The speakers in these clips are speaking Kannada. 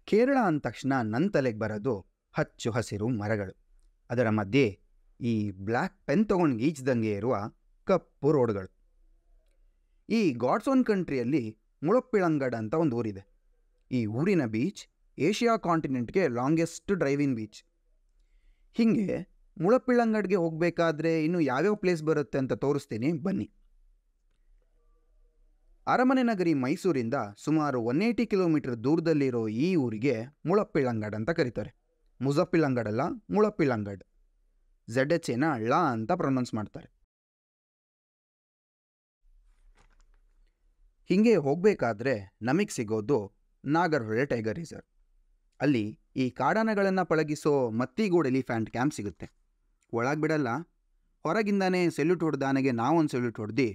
ಕೇರಳ ಅಂದ ತಕ್ಷಣ ನನ್ನ ತಲೆಗೆ ಬರೋದು ಹಚ್ಚು ಹಸಿರು ಮರಗಳು ಅದರ ಮಧ್ಯೆ ಈ ಬ್ಲ್ಯಾಕ್ ಪೆನ್ ತೊಗೊಂಡು ಗೀಚ್ದಂಗೆ ಇರುವ ಕಪ್ಪು ರೋಡ್ಗಳು ಈ ಗಾಡ್ಸ್ ಓನ್ ಕಂಟ್ರಿಯಲ್ಲಿ ಮುಳಪ್ಪಿಳಂಗಡ್ ಅಂತ ಒಂದು ಊರಿದೆ ಈ ಊರಿನ ಬೀಚ್ ಏಷ್ಯಾ ಕಾಂಟಿನೆಂಟ್ಗೆ ಲಾಂಗೆಸ್ಟ್ ಡ್ರೈವಿಂಗ್ ಬೀಚ್ ಹೀಗೆ ಮುಳಪ್ಪಿಳಂಗಡ್ಗೆ ಹೋಗಬೇಕಾದ್ರೆ ಇನ್ನು ಯಾವ್ಯಾವ ಪ್ಲೇಸ್ ಬರುತ್ತೆ ಅಂತ ತೋರಿಸ್ತೀನಿ ಬನ್ನಿ ಅರಮನೆ ನಗರಿ ಮೈಸೂರಿಂದ ಸುಮಾರು ಒನ್ ಏಯ್ಟಿ ಕಿಲೋಮೀಟರ್ ದೂರದಲ್ಲಿರೋ ಈ ಊರಿಗೆ ಮುಳಪ್ಪಿಳಂಗಡ್ ಅಂತ ಕರೀತಾರೆ ಮುಜಪ್ಪಿಳಂಗಡ್ ಅಲ್ಲ ಮುಳಪ್ಪಿಳಂಗಡ್ ಝೆಡ್ ಎಚ್ ಎನ ಳ ಅಂತ ಪ್ರೊನೌನ್ಸ್ ಮಾಡ್ತಾರೆ ಹೀಗೆ ಹೋಗಬೇಕಾದ್ರೆ ನಮಗೆ ಸಿಗೋದು ನಾಗರ್ಹೊಳೆ ಟೈಗರ್ ರಿಸರ್ವ್ ಅಲ್ಲಿ ಈ ಕಾಡಾನೆಗಳನ್ನು ಪಳಗಿಸೋ ಮತ್ತಿಗೂಡ್ ಎಲಿಫ್ಯಾಂಟ್ ಕ್ಯಾಂಪ್ ಸಿಗುತ್ತೆ ಒಳಗೆ ಬಿಡಲ್ಲ ಹೊರಗಿಂದಾನೇ ಸೆಲ್ಯೂಟ್ ಹೊಡೆದಾನೆಗೆ ನಾವೊಂದು ಸೆಲ್ಯೂಟ್ ಹೊಡೆದು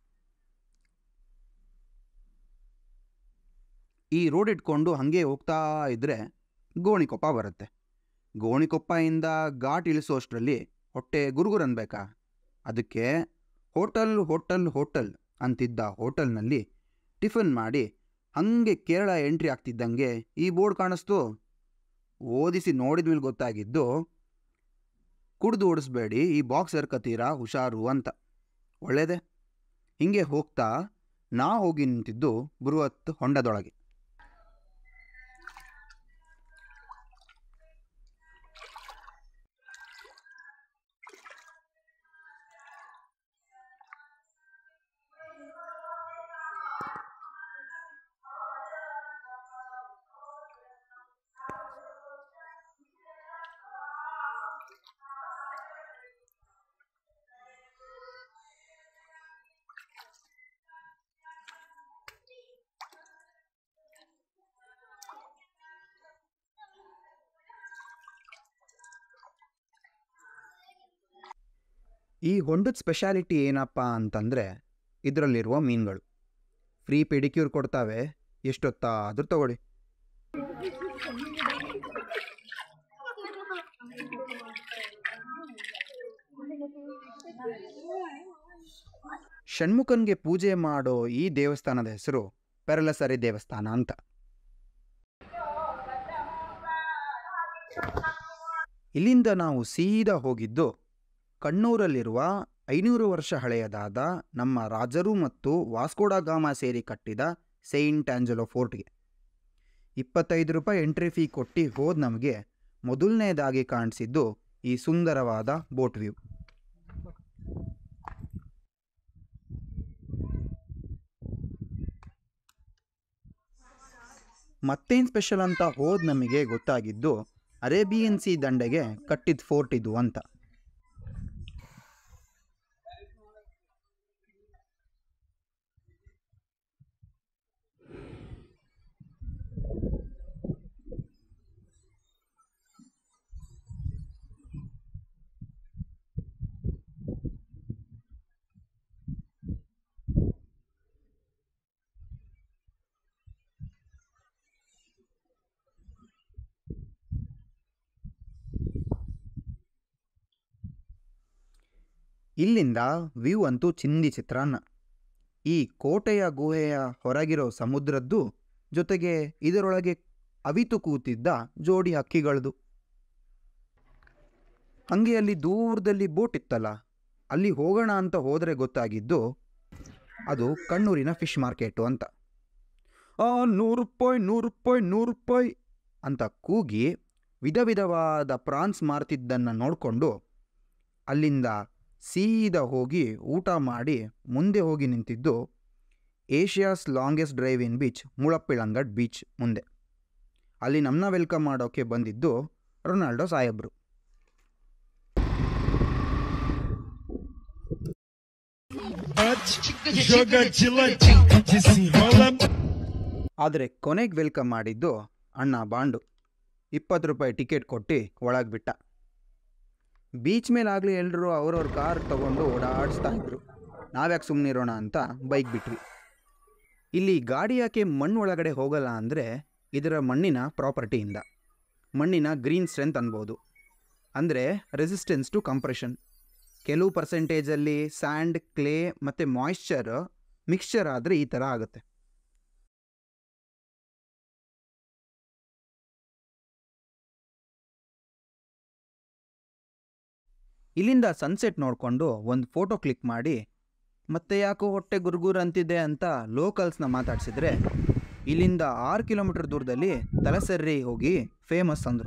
ಈ ರೋಡ್ ಇಟ್ಕೊಂಡು ಹಾಗೆ ಹೋಗ್ತಾ ಇದ್ದರೆ ಗೋಣಿಕೊಪ್ಪ ಬರುತ್ತೆ ಗೋಣಿಕೊಪ್ಪಯಿಂದ ಘಾಟ್ ಇಳಿಸೋಷ್ಟರಲ್ಲಿ ಹೊಟ್ಟೆ ಗುರುಗುರು ಅನ್ಬೇಕಾ ಅದಕ್ಕೆ ಹೋಟಲ್ ಹೋಟಲ್ ಹೋಟಲ್ ಅಂತಿದ್ದ ಹೋಟೆಲ್ನಲ್ಲಿ ಟಿಫನ್ ಮಾಡಿ ಹಾಗೆ ಕೇರಳ ಎಂಟ್ರಿ ಆಗ್ತಿದ್ದಂಗೆ ಈ ಬೋರ್ಡ್ ಕಾಣಿಸ್ತು ಓದಿಸಿ ನೋಡಿದ ಮೇಲೆ ಗೊತ್ತಾಗಿದ್ದು ಕುಡ್ದು ಓಡಿಸ್ಬೇಡಿ ಈ ಬಾಕ್ಸ್ ಎರ್ಕತೀರಾ ಹುಷಾರು ಅಂತ ಒಳ್ಳೇದೆ ಹಿಂಗೆ ಹೋಗ್ತಾ ನಾ ಹೋಗಿ ನಿಂತಿದ್ದು ಬೃಹತ್ ಹೊಂಡದೊಳಗೆ ಈ ಹೊಂಡದ ಸ್ಪೆಷಾಲಿಟಿ ಏನಪ್ಪ ಅಂತಂದರೆ ಇದರಲ್ಲಿರುವ ಮೀನುಗಳು ಫ್ರೀ ಪೆಡಿಕ್ಯೂರ್ ಕೊಡ್ತಾವೆ ಎಷ್ಟೊತ್ತಾದರೂ ತಗೊಳ್ಳಿ ಷಣ್ಮುಖನ್ಗೆ ಪೂಜೆ ಮಾಡೋ ಈ ದೇವಸ್ಥಾನದ ಹೆಸರು ಪೆರಲಸರಿ ದೇವಸ್ಥಾನ ಅಂತ ಇಲ್ಲಿಂದ ನಾವು ಸೀದಾ ಹೋಗಿದ್ದು ಕಣ್ಣೂರಲ್ಲಿರುವ ಐನೂರು ವರ್ಷ ಹಳೆಯದಾದ ನಮ್ಮ ರಾಜರು ಮತ್ತು ವಾಸ್ಕೋಡಗಾಮ ಸೇರಿ ಕಟ್ಟಿದ ಸೈಂಟ್ ಆಂಜಲೋ ಫೋರ್ಟ್ಗೆ ಇಪ್ಪತ್ತೈದು ರೂಪಾಯಿ ಎಂಟ್ರಿ ಫೀ ಕೊಟ್ಟು ಹೋದ ನಮಗೆ ಮೊದಲನೇದಾಗಿ ಕಾಣಿಸಿದ್ದು ಈ ಸುಂದರವಾದ ಬೋಟ್ ವ್ಯೂ ಮತ್ತೇನು ಸ್ಪೆಷಲ್ ಅಂತ ಹೋದ ನಮಗೆ ಗೊತ್ತಾಗಿದ್ದು ಅರೇಬಿಯನ್ ಸಿ ದಂಡೆಗೆ ಕಟ್ಟಿದ ಫೋರ್ಟ್ ಇದು ಅಂತ ಇಲ್ಲಿಂದ ವ್ಯೂ ಅಂತೂ ಚಿಂದಿ ಚಿತ್ರಾನ್ನ ಈ ಕೋಟೆಯ ಗುಹೆಯ ಹೊರಗಿರೋ ಸಮುದ್ರದ್ದು ಜೊತೆಗೆ ಇದರೊಳಗೆ ಅವಿತು ಕೂತಿದ್ದ ಜೋಡಿ ಹಕ್ಕಿಗಳದು ಹಂಗೆ ಅಲ್ಲಿ ದೂರದಲ್ಲಿ ಬೋಟ್ ಇತ್ತಲ್ಲ ಅಲ್ಲಿ ಹೋಗೋಣ ಅಂತ ಹೋದರೆ ಗೊತ್ತಾಗಿದ್ದು ಅದು ಕಣ್ಣೂರಿನ ಫಿಶ್ ಮಾರ್ಕೆಟು ಅಂತ ಆ ನೂರು ರೂಪಾಯಿ ನೂರು ರೂಪಾಯಿ ನೂರು ರೂಪಾಯಿ ಅಂತ ಕೂಗಿ ವಿಧ ವಿಧವಾದ ಪ್ರಾನ್ಸ್ ಮಾರ್ತಿದ್ದನ್ನು ನೋಡಿಕೊಂಡು ಅಲ್ಲಿಂದ ಸೀದಾ ಹೋಗಿ ಊಟ ಮಾಡಿ ಮುಂದೆ ಹೋಗಿ ನಿಂತಿದ್ದು Asia's longest drive in beach Muzhappilangad beach ಮುಂದೆ ಅಲ್ಲಿ ನಮ್ಮನ್ನ ವೆಲ್ಕಮ್ ಮಾಡೋಕ್ಕೆ ಬಂದಿದ್ದು ರೊನಾಲ್ಡೋ ಸಾಹೇಬ್ರು Joga de ladinho, desenrola. ಆದರೆ ಕೊನೆಗೆ ವೆಲ್ಕಮ್ ಮಾಡಿದ್ದು ಅಣ್ಣ ಬಾಂಡು ಇಪ್ಪತ್ತು ರೂಪಾಯಿ ಟಿಕೆಟ್ ಕೊಟ್ಟು ಒಳಗೆ ಬಿಟ್ಟ ಬೀಚ್ ಮೇಲಾಗಲಿ ಎಲ್ಲರೂ ಅವ್ರವ್ರ ಕಾರ್ ತಗೊಂಡು ಓಡಾಡಿಸ್ತಾ ಇದ್ರು ನಾವ್ಯಾಕೆ ಸುಮ್ಮನಿರೋಣ ಅಂತ ಬೈಕ್ ಬಿಟ್ವಿ ಇಲ್ಲಿ ಗಾಡಿ ಯಾಕೆ ಮಣ್ಣು ಒಳಗಡೆ ಹೋಗಲ್ಲ ಅಂದರೆ ಇದರ ಮಣ್ಣಿನ ಪ್ರಾಪರ್ಟಿಯಿಂದ ಮಣ್ಣಿನ ಗ್ರೀನ್ ಸ್ಟ್ರೆಂತ್ ಅನ್ಬೋದು ಅಂದರೆ ರೆಸಿಸ್ಟೆನ್ಸ್ ಟು ಕಂಪ್ರೆಷನ್ ಕೆಲವು ಪರ್ಸೆಂಟೇಜಲ್ಲಿ ಸ್ಯಾಂಡ್ ಕ್ಲೇ ಮತ್ತು ಮಾಯ್ಶ್ಚರ್ ಮಿಕ್ಸ್ಚರ್ ಆದರೆ ಈ ಥರ ಆಗುತ್ತೆ ಇಲ್ಲಿಂದ ಸನ್ಸೆಟ್ ನೋಡಿಕೊಂಡು ಒಂದು ಫೋಟೋ ಕ್ಲಿಕ್ ಮಾಡಿ ಮತ್ತೆ ಯಾಕೋ ಹೊಟ್ಟೆ ಗುರುಗುರು ಅಂತಿದೆ ಅಂತ ಲೋಕಲ್ಸ್ನ ಮಾತಾಡ್ಸಿದ್ರೆ ಇಲ್ಲಿಂದ ಆರು ಕಿಲೋಮೀಟರ್ ದೂರದಲ್ಲಿ ತಲಸರ್ರಿ ಹೋಗಿ ಫೇಮಸ್ ಅಂದರು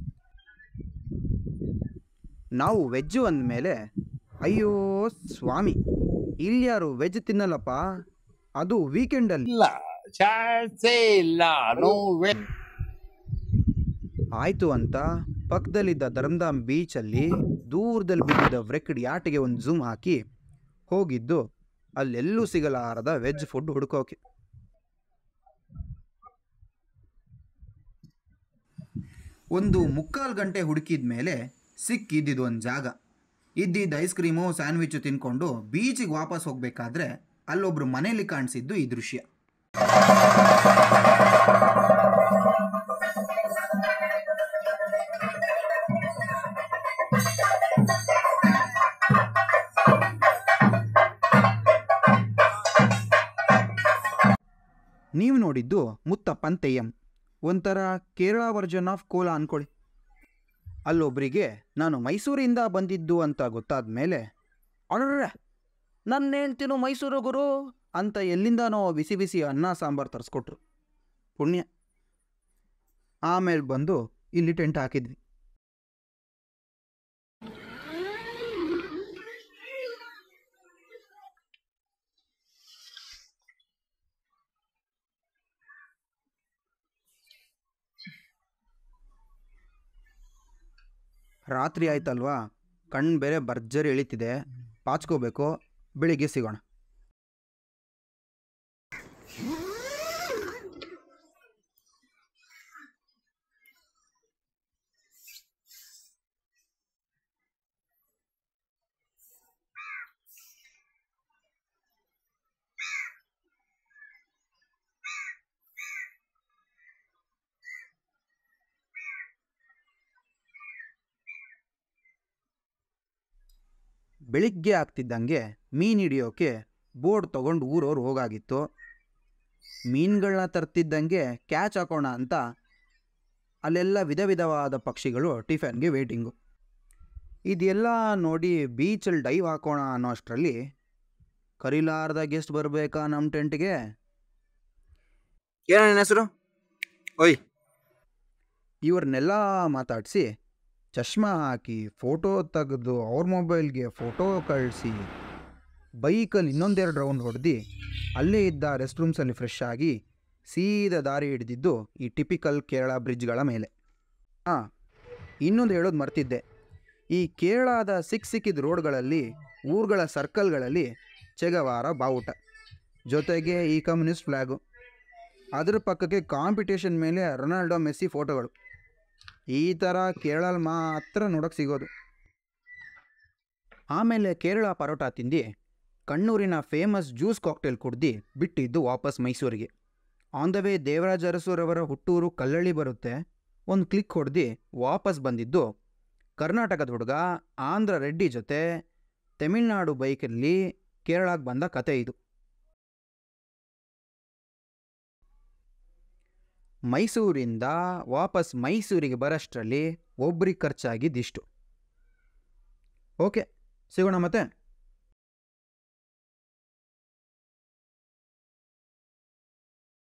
ನಾವು ವೆಜ್ಜು ಅಂದಮೇಲೆ ಅಯ್ಯೋ ಸ್ವಾಮಿ ಇಲ್ಲಿ ಯಾರು ವೆಜ್ ತಿನ್ನಲ್ಲಪ್ಪ ಅದು ವೀಕೆಂಡಲ್ಲಿ ಇಲ್ಲ ಚಾನ್ಸೇ ಇಲ್ಲ ನೋ ವೇ ಆಯಿತು ಅಂತ ಪಕ್ಕದಲ್ಲಿದ್ದ ಧರ್ಮಧಾಮ್ ಬೀಚಲ್ಲಿ ದೂರದಲ್ಲಿ ಬಿದ್ದಿದ್ದ ವ್ರೆಕ್ಡ್ ಯಾಟಿಗೆ ಒಂದು ಝೂಮ್ ಹಾಕಿ ಹೋಗಿದ್ದು ಅಲ್ಲೆಲ್ಲೂ ಸಿಗಲಾರದ ವೆಜ್ ಫುಡ್ ಹುಡ್ಕೋಕೆ ಒಂದು ಮುಕ್ಕಾಲು ಗಂಟೆ ಹುಡುಕಿದ ಮೇಲೆ ಸಿಕ್ಕಿದ್ದಿದ್ದು ಒಂದು ಜಾಗ ಇದ್ದಿದ್ದ ಐಸ್ ಕ್ರೀಮು ಸ್ಯಾಂಡ್ವಿಚು ತಿನ್ಕೊಂಡು ಬೀಚಿಗೆ ವಾಪಸ್ ಹೋಗ್ಬೇಕಾದ್ರೆ ಅಲ್ಲೊಬ್ರು ಮನೇಲಿ ಕಾಣಿಸಿದ್ದು ಈ ದೃಶ್ಯ ನೀವು ನೋಡಿದ್ದು ಮುತ್ತಪ್ಪನ್ ತೆಯ್ಯಂ ಒಂಥರ ಕೇರಳ ವರ್ಜನ್ ಆಫ್ ಕೋಲಾ ಅನ್ಕೊಳ್ಳಿ ಅಲ್ಲೊಬ್ಬರಿಗೆ ನಾನು ಮೈಸೂರಿಂದ ಬಂದಿದ್ದು ಅಂತ ಗೊತ್ತಾದ ಮೇಲೆ ಅಣ್ರೆ ನನ್ನ ಹೇಳ್ತೀನೋ ಮೈಸೂರು ಗುರು ಅಂತ ಎಲ್ಲಿಂದನೋ ಬಿಸಿ ಬಿಸಿ ಅನ್ನ ಸಾಂಬಾರು ತರಿಸ್ಕೊಟ್ರು ಪುಣ್ಯ ಆಮೇಲೆ ಬಂದು ಇಲ್ಲಿ ಟೆಂಟ್ ಹಾಕಿದ್ವಿ ರಾತ್ರಿ ಆಯ್ತಲ್ವಾ ಕಣ್ಣು ಬೇರೆ ಭರ್ಜರಿ ಎಳಿತಿದೆ ಪಾಚ್ಕೋಬೇಕು ಬೆಳಿಗ್ಗೆ ಸಿಗೋಣ ಬೆಳಿಗ್ಗೆ ಆಗ್ತಿದ್ದಂಗೆ ಮೀನು ಹಿಡಿಯೋಕೆ ಬೋರ್ಡ್ ತೊಗೊಂಡು ಊರವ್ರು ಹೋಗಾಗಿತ್ತು ಮೀನುಗಳನ್ನ ತರ್ತಿದ್ದಂಗೆ ಕ್ಯಾಚ್ ಹಾಕೋಣ ಅಂತ ಅಲ್ಲೆಲ್ಲ ವಿಧ ವಿಧವಾದ ಪಕ್ಷಿಗಳು ಟಿಫನ್ಗೆ ವೇಟಿಂಗು ಇದೆಲ್ಲ ನೋಡಿ ಬೀಚಲ್ಲಿ ಡೈವ್ ಹಾಕೋಣ ಅನ್ನೋ ಅಷ್ಟರಲ್ಲಿ ಕರಿಲಾರ್ದ ಗೆಸ್ಟ್ ಬರಬೇಕಾ ನಮ್ಮ ಟೆಂಟ್ಗೆ ಏನ ಹೆಸರು ಓಯ್ ಇವ್ರನ್ನೆಲ್ಲ ಮಾತಾಡಿಸಿ ಚಶ್ಮಾ ಹಾಕಿ ಫೋಟೋ ತೆಗೆದು ಅವ್ರ ಮೊಬೈಲ್ಗೆ ಫೋಟೋ ಕಳಿಸಿ ಬೈಕಲ್ಲಿ ಇನ್ನೊಂದೆರಡು ರೌಂಡ್ ಹೊಡೆದು ಅಲ್ಲೇ ಇದ್ದ ರೆಸ್ಟ್ ರೂಮ್ಸಲ್ಲಿ ಫ್ರೆಶ್ ಆಗಿ ಸೀದಾ ದಾರಿ ಹಿಡಿದಿದ್ದು ಈ ಟಿಪಿಕಲ್ ಕೇರಳ ಬ್ರಿಡ್ಜ್ಗಳ ಮೇಲೆ ಹಾಂ ಇನ್ನೊಂದು ಹೇಳೋದು ಮರ್ತಿದ್ದೆ ಈ ಕೇರಳದ ಸಿಕ್ಕ ಸಿಕ್ಕಿದ ರೋಡ್ಗಳಲ್ಲಿ ಊರುಗಳ ಸರ್ಕಲ್ಗಳಲ್ಲಿ ಚೆಗವಾರ ಬಾವುಟ ಜೊತೆಗೆ ಈ ಕಮ್ಯುನಿಸ್ಟ್ ಫ್ಲ್ಯಾಗು ಅದ್ರ ಪಕ್ಕಕ್ಕೆ ಕಾಂಪಿಟೇಷನ್ ಮೇಲೆ ರೊನಾಲ್ಡೋ ಮೆಸ್ಸಿ ಫೋಟೋಗಳು ಈ ಥರ ಕೇರಳಲ್ಲಿ ಮಾತ್ರ ನೋಡೋಕೆ ಸಿಗೋದು ಆಮೇಲೆ ಕೇರಳ ಪರೋಟ ತಿಂದು ಕಣ್ಣೂರಿನ ಫೇಮಸ್ ಜ್ಯೂಸ್ ಕಾಕ್ಟೇಲ್ ಕುಡ್ದು ಬಿಟ್ಟಿದ್ದು ವಾಪಸ್ ಮೈಸೂರಿಗೆ ಆನ್ ದ ವೇ ದೇವರಾಜ ಅರಸುರವರ ಹುಟ್ಟೂರು ಕಲ್ಲಳ್ಳಿ ಬರುತ್ತೆ ಒಂದು ಕ್ಲಿಕ್ ಹೊಡೆದು ವಾಪಸ್ ಬಂದಿದ್ದು ಕರ್ನಾಟಕದ ಹುಡುಗ ಆಂಧ್ರ ರೆಡ್ಡಿ ಜೊತೆ ತಮಿಳ್ನಾಡು ಬೈಕಲ್ಲಿ ಕೇರಳಕ್ಕೆ ಬಂದ ಕತೆ ಇದು ಮೈಸೂರಿಂದ ವಾಪಸ್ ಮೈಸೂರಿಗೆ ಬರೋಷ್ಟರಲ್ಲಿ ಒಬ್ರಿಗೆ ಖರ್ಚಾಗಿದ್ದಿಷ್ಟು ಓಕೆ ಸಿಗೋಣ ಮತ್ತೆ